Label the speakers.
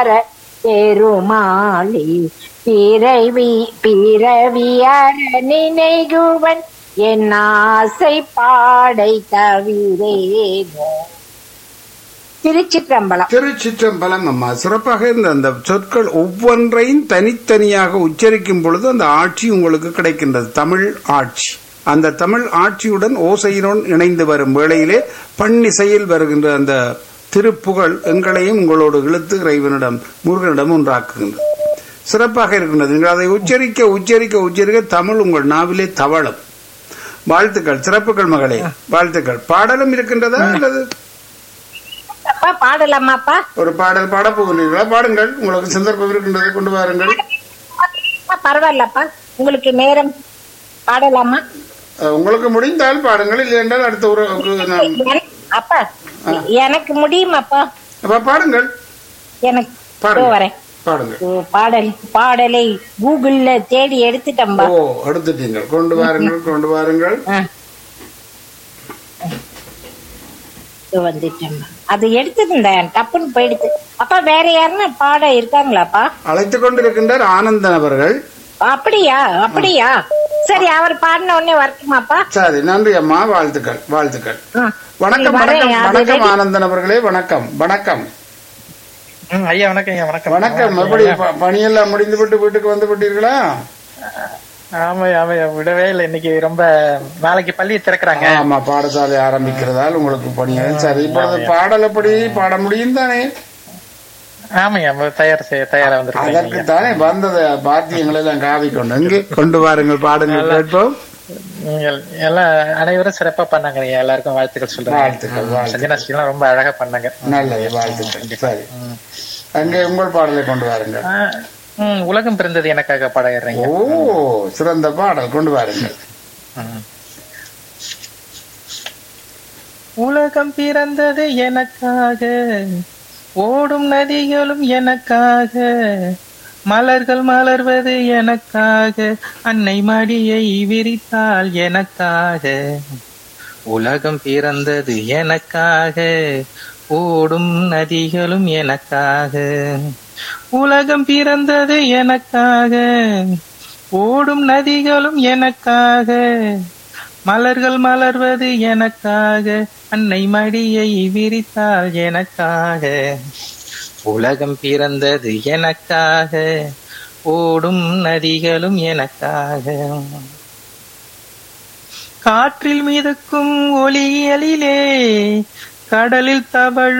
Speaker 1: பெருமாளி பிறவி பிறவியற நினைகுவன் என் ஆசை பாடை தவிரேனோ திருச்சிற்றம்பலம்
Speaker 2: திருச்சிற்றம்பலம் அம்மா சிறப்பாக இருந்த அந்த சொற்கள் ஒவ்வொன்றையும் தனித்தனியாக உச்சரிக்கும் பொழுது அந்த ஆட்சி உங்களுக்கு கிடைக்கின்றது தமிழ் ஆட்சி அந்த தமிழ் ஆட்சியுடன் ஓசையுடன் இணைந்து வரும் வேளையிலே பன்னிசையில் வருகின்ற அந்த திருப்புகழ் எங்களையும் உங்களோடு இழுத்து இறைவனிடம் முருகனிடம் ஒன்றாக்குகின்றது சிறப்பாக இருக்கின்றது நீங்கள் அதை உச்சரிக்க உச்சரிக்க உச்சரிக்க தமிழ் உங்கள் நாவிலே தவழும் வாழ்த்துக்கள் சிறப்புகள் மகளே வாழ்த்துக்கள் பாடலும் இருக்கின்றதா அல்லது
Speaker 1: அப்பா பாடலாமாப்பா
Speaker 2: ஒரு பாடல் பாடப் போகிறீர்களா பாடுங்கள் உங்களுக்கு சந்தர்ப்பம் இருக்கின்றது கொண்டு வாருங்கள்
Speaker 1: அப்பா, பரவாயில்லப்பா உங்களுக்கு நேரம் பாடலாமா
Speaker 2: அஹ், உங்களுக்கு முடிந்தால் பாடுங்கள் இல்லை என்றால் அடுத்த உறவுக்கு நாம்
Speaker 1: என- அப்பா எனக்கு முடியுமாப்பா
Speaker 2: அப்ப பாடுங்கள்
Speaker 1: எனக்கு
Speaker 2: பாருங்க.
Speaker 1: இதோ வரேன்
Speaker 2: பாடுங்கள்
Speaker 1: ஓ, பாடல் பாடலை கூகுள்ல தேடி எடுத்துட்டம்பா
Speaker 2: ஓ எடுத்துட்டீங்கள் கொண்டு வாருங்கள் கொண்டு வாருங்கள்
Speaker 1: ஆ. இதோ வந்துட்டேன்பா அது எடுத்துருந்தேன் டப்புன்னு போயிடுச்சு அப்பா வேற யாருன்னா பாட இருக்காங்களாப்பா
Speaker 2: அழைத்துக் கொண்டிருக்கின்றார் ஆனந்தன் அவர்கள்
Speaker 1: அப்படியா அப்படியா சரி அவர் பாடின உடனே வரட்டுமாப்பா
Speaker 2: சரி நன்றி அம்மா வாழ்த்துக்கள் வாழ்த்துக்கள்
Speaker 1: ஆ.
Speaker 2: வணக்கம்
Speaker 1: சரி, வரேன்.
Speaker 2: வணக்கம்
Speaker 1: அது
Speaker 2: வணக்கம்
Speaker 1: ready.
Speaker 2: ஆனந்தன் அவர்களே வணக்கம் வணக்கம்
Speaker 3: ம், ஐயா வணக்கம் ஐயா வணக்கம்
Speaker 2: வணக்கம் எப்படி ப- பணியெல்லாம் முடிந்து விட்டு வீட்டுக்கு வந்து விட்டீர்களா
Speaker 3: ஆமாய்யா ஆமாய்யா விடவே இல்லை இன்னைக்கு ரொம்ப நாளைக்கு பள்ளியை திறக்கிறாங்க
Speaker 2: ஆமா பாடசாலை ஆரம்பிக்கிறதால் உங்களுக்கு பணிகள் சரி இப்பொழுது பாடல் எப்படி பாட முடியும் தானே
Speaker 3: ஆமாய்யா தயார் செய்ய தயாரா
Speaker 2: அதற்கு
Speaker 3: வந்திருக்கேன்
Speaker 2: தானே வந்தது பாத்தியங்களை எல்லாம் காவி கொண்டு இங்கே கொண்டு வாருங்கள் பாடுங்கள் கேட்போம்
Speaker 3: நீங்கள் எல்லாம் அனைவரும் சிறப்பா பண்ணாங்க ஐயா எல்லாருக்கும் வாழ்த்துக்கள்
Speaker 2: வாழ்த்துக்கள்,
Speaker 3: சொல்றேன்
Speaker 2: வாழ்த்துக்கள்.
Speaker 3: சஞ்சனா ஸ்ரீலாம் ரொம்ப அழகா பண்ணாங்க
Speaker 2: நல்லது வாழ்த்துக்கள் சரி அங்கே உங்கள் பாடலை கொண்டு வாருங்கள்
Speaker 3: ஆ, ம், உலகம் பிறந்தது எனக்காக பாடுறீங்க
Speaker 2: ஓ சிறந்த பாடல் கொண்டு வாருங்கள்
Speaker 3: உலகம் பிறந்தது எனக்காக ஓடும் நதிகளும் எனக்காக மலர்கள் மலர்வது எனக்காக அன்னை மடியை விரித்தால் எனக்காக உலகம் பிறந்தது எனக்காக ஓடும் நதிகளும் எனக்காக உலகம் பிறந்தது எனக்காக ஓடும் நதிகளும் எனக்காக மலர்கள் மலர்வது எனக்காக அன்னை மடியை விரித்தால் எனக்காக உலகம் பிறந்தது எனக்காக ஓடும் நதிகளும் எனக்காக காற்றில் மிதக்கும் ஒளியலிலே கடலில் தவழும்